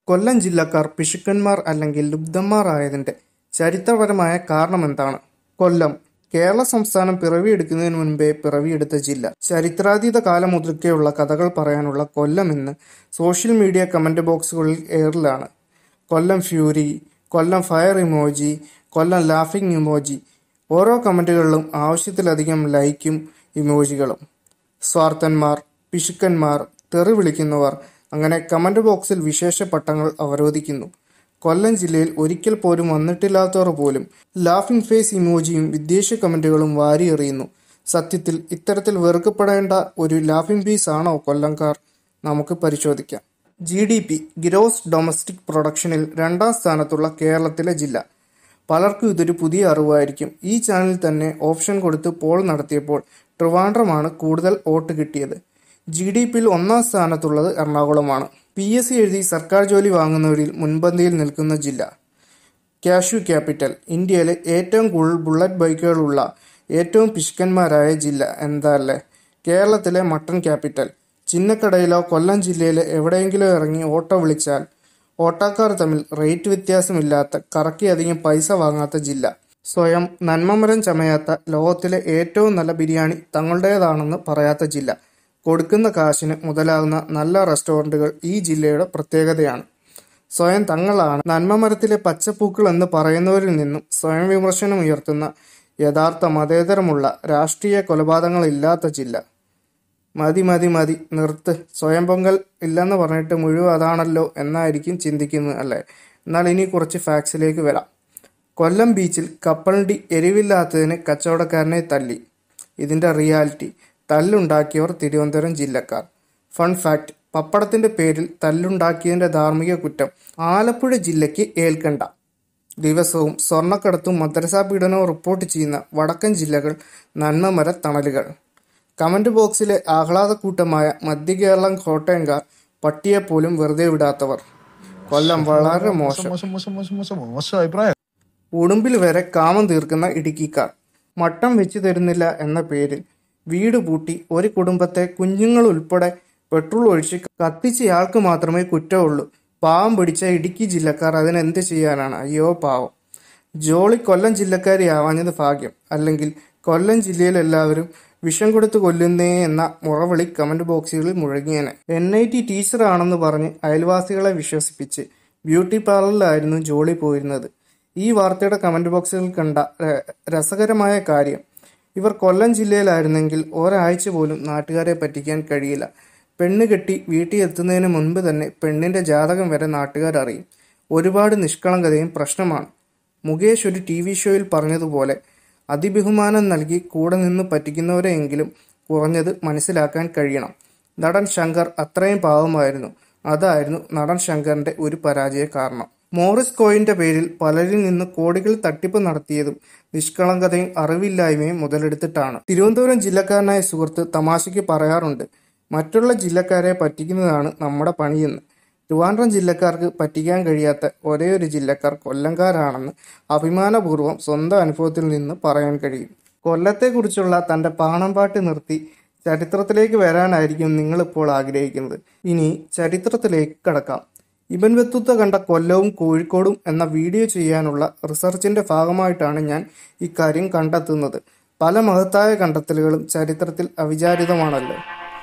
കൊല്ലം ജില്ലക്കാർ പിശുക്കന്മാർ അല്ലെങ്കിൽ ലുബ്ധന്മാർ ആയതിന്റെ ചരിത്രപരമായ കാരണമെന്താണ്? കൊല്ലം കേരള സംസ്ഥാനം പിറവിയെടുക്കുന്നതിനു മുൻപേ പിറവിയെടുത്ത ജില്ല. ചരിത്രാതീത കാലം മുതൽക്കേയുള്ള കഥകൾ പറയാനുള്ള കൊല്ലം ഇന്ന് സോഷ്യൽ മീഡിയ കമന്റ് ബോക്സുകളിൽ എയറിലാണ്. Kollam fury, Kollam fire emoji, Kollam ലാഫിങ് ഇമോജി ഓരോ കമന്റുകളിലും ആവശ്യത്തിലധികം ലൈക്കും ഇമോജികളും. സ്വാർത്ഥന്മാർ, പിശുക്കന്മാർ, തെറി വിളിക്കുന്നവർ അങ്ങനെ കമന്റ് ബോക്സിൽ വിശേഷ പട്ടങ്ങൾ അവരോധിക്കുന്നു. കൊല്ലം ജില്ലയിൽ ഒരിക്കൽ പോലും വന്നിട്ടില്ലാത്തവർ പോലും ലാഫിങ് ഫേസ് ഇമോജിയും വിദ്വേഷ കമന്റുകളും വാരിയെറിയുന്നു. സത്യത്തിൽ ഇത്തരത്തിൽ വെറുക്കപ്പെടേണ്ട ഒരു ലാഫിങ് പീസ് ആണോ കൊല്ലംകാർ? നമുക്ക് പരിശോധിക്കാം. ജിഡിപി (ഗ്രോസ് ഡൊമസ്റ്റിക് പ്രൊഡക്ഷനിൽ) രണ്ടാം സ്ഥാനത്തുള്ള കേരളത്തിലെ ജില്ല. പലർക്കും ഇതൊരു പുതിയ അറിവായിരിക്കും. ഈ ചാനലിൽ തന്നെ ഓപ്ഷൻ കൊടുത്ത് പോൾ നടത്തിയപ്പോൾ ട്രിവാൻഡ്രമാണ് കൂടുതൽ വോട്ട് കിട്ടിയത്. ജിഡിപിയിൽ ഒന്നാം സ്ഥാനത്തുള്ളത് എറണാകുളമാണ്. പിഎസ്സി എഴുതി സർക്കാർ ജോലി വാങ്ങുന്നവരിൽ മുൻപന്തിയിൽ നിൽക്കുന്ന ജില്ല. കാഷ്യൂ ക്യാപിറ്റൽ ഇന്ത്യയിലെ ഏറ്റവും കൂടുതൽ ബുള്ളറ്റ് ബൈക്കുകളുള്ള ഏറ്റവും പിശുക്കന്മാരായ ജില്ല എന്താല്ലേ കേരളത്തിലെ മട്ടൺ ക്യാപിറ്റൽ. ചിന്നക്കടയിലോ കൊല്ലം ജില്ലയിലെ എവിടെയെങ്കിലോ ഇറങ്ങി ഓട്ടോ വിളിച്ചാൽ ഓട്ടോക്കാർ തമ്മിൽ റേറ്റ് വ്യത്യാസമില്ലാത്ത കറക്കിയധികം പൈസ വാങ്ങാത്ത ജില്ല. സ്വയം നന്മമരം ചമയാത്ത ലോകത്തിലെ ഏറ്റവും നല്ല ബിരിയാണി തങ്ങളുടേതാണെന്ന് പറയാത്ത ജില്ല. കൊടുക്കുന്ന കാശിന് മുതലാകുന്ന നല്ല റെസ്റ്റോറന്റുകൾ ഈ ജില്ലയുടെ പ്രത്യേകതയാണ്. സ്വയം തങ്ങളാണ് നന്മമരത്തിലെ പച്ചപ്പൂക്കൾ എന്ന് പറയുന്നവരിൽ നിന്നും സ്വയം വിമർശനം ഉയർത്തുന്ന യഥാർത്ഥ മതേതരമുള്ള രാഷ്ട്രീയ കൊലപാതകങ്ങളില്ലാത്ത ജില്ല. മതി മതി മതി നിർത്ത് സ്വയം പൊങ്കൽ ഇല്ലെന്ന് പറഞ്ഞിട്ട് മുഴുവൻ അതാണല്ലോ എന്നായിരിക്കും ചിന്തിക്കുന്നത് അല്ലേ? എന്നാൽ ഇനി കുറച്ച് ഫാക്ട്സിലേക്ക് വരാം. കൊല്ലം ബീച്ചിൽ കപ്പലണ്ടി എരിവില്ലാത്തതിന് കച്ചവടക്കാരനെ തല്ലി. ഇതിന്റെ റിയാലിറ്റി തല്ലുണ്ടാക്കിയവർ തിരുവനന്തപുരം ജില്ലക്കാർ. ഫൺ ഫാക്ട് പപ്പടത്തിന്റെ പേരിൽ തല്ലുണ്ടാക്കിയതിന്റെ ധാർമ്മിക കുറ്റം ആലപ്പുഴ ജില്ലയ്ക്ക് ഏൽക്കണ്ട. ദിവസവും സ്വർണ്ണക്കടത്തും മദ്രസാ പീഡനവും റിപ്പോർട്ട് ചെയ്യുന്ന വടക്കൻ ജില്ലകൾ നന്മമര തണലുകൾ. കമന്റ് ബോക്സിലെ ആഹ്ലാദക്കൂട്ടമായ മധ്യകേരളം കോട്ടയംകാർ പട്ടിയെപ്പോലും വെറുതെ വിടാത്തവർ. കൊല്ലം വളരെ മോശം. മോശം അഭിപ്രായം ഉടുമ്പിൽ വരെ കാമം തീർക്കുന്ന ഇടുക്കിക്കാർ. മട്ടൻ വെച്ച് തരുന്നില്ല എന്ന പേരിൽ വീട് പൂട്ടി ഒരു കുടുംബത്തെ കുഞ്ഞുങ്ങളുൾപ്പെടെ പെട്രോൾ ഒഴിച്ച് കത്തിച്ചയാൾക്ക് മാത്രമേ കുറ്റമുള്ളൂ. പാവം പിടിച്ച ഇടുക്കി ജില്ലക്കാർ അതിനെന്ത് ചെയ്യാനാണ് അയ്യോ പാവം. ജോളി കൊല്ലം ജില്ലക്കാരിയാവാഞ്ഞത് ഭാഗ്യം. അല്ലെങ്കിൽ കൊല്ലം ജില്ലയിലെല്ലാവരും വിഷം കൊടുത്ത് കൊല്ലുന്നേ എന്ന മുറവിളി കമന്റ് ബോക്സുകളിൽ മുഴങ്ങിയേനെ. എൻഐടി ടീച്ചറാണെന്ന് പറഞ്ഞ് അയൽവാസികളെ വിശ്വസിപ്പിച്ച് ബ്യൂട്ടി പാർലറിലായിരുന്നു ജോളി പോയിരുന്നത്. ഈ വാർത്തയുടെ കമന്റ് ബോക്സുകളിൽ കണ്ട രസകരമായ കാര്യം ഇവർ കൊല്ലം ജില്ലയിലായിരുന്നെങ്കിൽ ഒരാഴ്ച പോലും നാട്ടുകാരെ പറ്റിക്കാൻ കഴിയില്ല. പെണ്ണ് കെട്ടി വീട്ടിൽ എത്തുന്നതിന് മുൻപ് തന്നെ പെണ്ണിന്റെ ജാതകം വരെ നാട്ടുകാരറിയും. ഒരുപാട് നിഷ്കളങ്കതയും പ്രശ്നമാണ്. മുകേഷ് ഒരു ടിവി ഷോയിൽ പറഞ്ഞതുപോലെ അതിബഹുമാനം നൽകി കൂടെ നിന്ന് പറ്റിക്കുന്നവരെയെങ്കിലും കുറഞ്ഞത് മനസ്സിലാക്കാൻ കഴിയണം. നടൻ ശങ്കർ അത്രയും പാവമായിരുന്നു. അതായിരുന്നു നടൻ ശങ്കറിന്റെ ഒരു പരാജയ കാരണം. മോറിസ് കോയിന്റെ പേരിൽ പലരിൽ നിന്ന് കോടികൾ തട്ടിപ്പ് നടത്തിയതും നിഷ്കളങ്കതയും അറിവില്ലായ്മയും മുതലെടുത്തിട്ടാണ്. തിരുവനന്തപുരം ജില്ലക്കാരനായ സുഹൃത്ത് തമാശയ്ക്ക് പറയാറുണ്ട് മറ്റുള്ള ജില്ലക്കാരെ പറ്റിക്കുന്നതാണ് നമ്മുടെ പണിയെന്ന്. ട്രിവാൻഡ്രം ജില്ലക്കാർക്ക് പറ്റിക്കാൻ കഴിയാത്ത ഒരേയൊരു ജില്ലക്കാർ കൊല്ലംകാരാണെന്ന് അഭിമാനപൂർവ്വം സ്വന്തം അനുഭവത്തിൽ നിന്ന് പറയാൻ കഴിയും. കൊല്ലത്തെക്കുറിച്ചുള്ള തന്റെ പാണംപാട്ട് നിർത്തി ചരിത്രത്തിലേക്ക് വരാനായിരിക്കും നിങ്ങളിപ്പോൾ ആഗ്രഹിക്കുന്നത്. ഇനി ചരിത്രത്തിലേക്ക് കടക്കാം. ഇബൻ ബത്തൂത്ത കണ്ട കൊല്ലവും കോഴിക്കോടും എന്ന വീഡിയോ ചെയ്യാനുള്ള റിസർച്ചിന്റെ ഭാഗമായിട്ടാണ് ഞാൻ ഇക്കാര്യം കണ്ടെത്തുന്നത്. പല മഹത്തായ കണ്ടെത്തലുകളും ചരിത്രത്തിൽ അവിചാരിതമാണല്ലോ.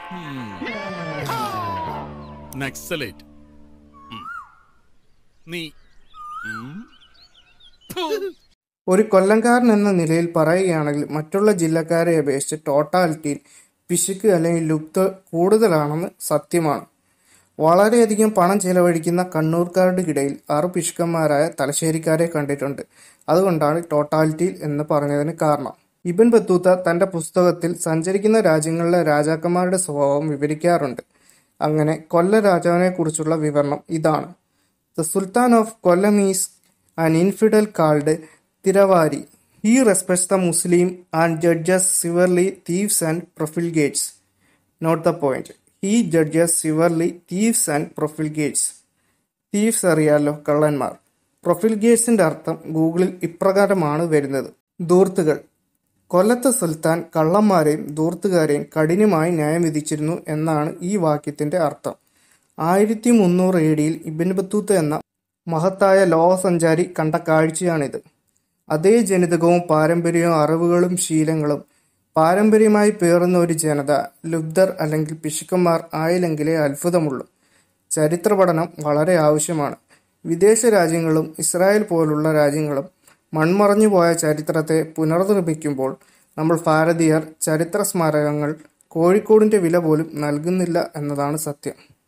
നക്സലൈറ്റ് ഉം. നീ ഉം. ഫു. ഒരു കൊല്ലംകാരൻ എന്ന നിലയിൽ പറയുകയാണെങ്കിൽ മറ്റുള്ള ജില്ലക്കാരെ അപേക്ഷിച്ച് ടോട്ടാലിറ്റിയിൽ പിശുക്ക് അല്ലെങ്കിൽ ലുബ്ധ കൂടുതലാണെന്ന് സത്യമാണ്. വളരെയധികം പണം ചെലവഴിക്കുന്ന കണ്ണൂർക്കാർക്കിടയിൽ ആറ് പിശുക്കന്മാരായ തലശ്ശേരിക്കാരെ കണ്ടിട്ടുണ്ട്. അതുകൊണ്ടാണ് ടോട്ടാലിറ്റിയിൽ എന്ന് പറഞ്ഞതിന് കാരണം. ഇബൻ ബത്തൂത്ത തന്റെ പുസ്തകത്തിൽ സഞ്ചരിക്കുന്ന രാജ്യങ്ങളിലെ രാജാക്കന്മാരുടെ സ്വഭാവം വിവരിക്കാറുണ്ട്. അങ്ങനെ കൊല്ലം രാജാവിനെക്കുറിച്ചുള്ള വിവരണം ഇതാണ്. The sultan of Kollam is an infidel called Tiravari. He respects the Muslim and judges severely thieves and profligates. Not the point. He judges severely thieves and profligates. Thieves അറിയാലോ കള്ളന്മാർ. പ്രൊഫിൽഗേറ്റ്സിന്റെ അർത്ഥം ഗൂഗിളിൽ ഇപ്രകാരമാണ് വരുന്നത്. ധൂർത്തുകൾ. കൊല്ലത്തെ സുൽത്താൻ കള്ളന്മാരെയും ധൂർത്തുകാരെയും കഠിനമായി ന്യായം വിധിച്ചിരുന്നു എന്നാണ് ഈ വാക്യത്തിന്റെ അർത്ഥം. ആയിരത്തി മുന്നൂറ് എ ഡിയിൽ ഇബിൻ ബത്തൂത്ത എന്ന മഹത്തായ ലോകസഞ്ചാരി കണ്ട കാഴ്ചയാണിത് അതേ ജനിതകവും പാരമ്പര്യവും അറിവുകളും ശീലങ്ങളും പാരമ്പര്യമായി പേറുന്ന ഒരു ജനത ലുബ്ധർ അല്ലെങ്കിൽ പിശുക്കന്മാർ ആയില്ലെങ്കിലേ അത്ഭുതമുള്ളൂ ചരിത്ര പഠനം വളരെ ആവശ്യമാണ് വിദേശ രാജ്യങ്ങളും ഇസ്രായേൽ പോലുള്ള രാജ്യങ്ങളും മൺമറഞ്ഞു പോയ ചരിത്രത്തെ പുനർനിർമ്മിക്കുമ്പോൾ നമ്മൾ ഭാരതീയർ ചരിത്ര സ്മാരകങ്ങൾ കോഴിക്കോടിന്റെ വില പോലും നൽകുന്നില്ല എന്നതാണ് സത്യം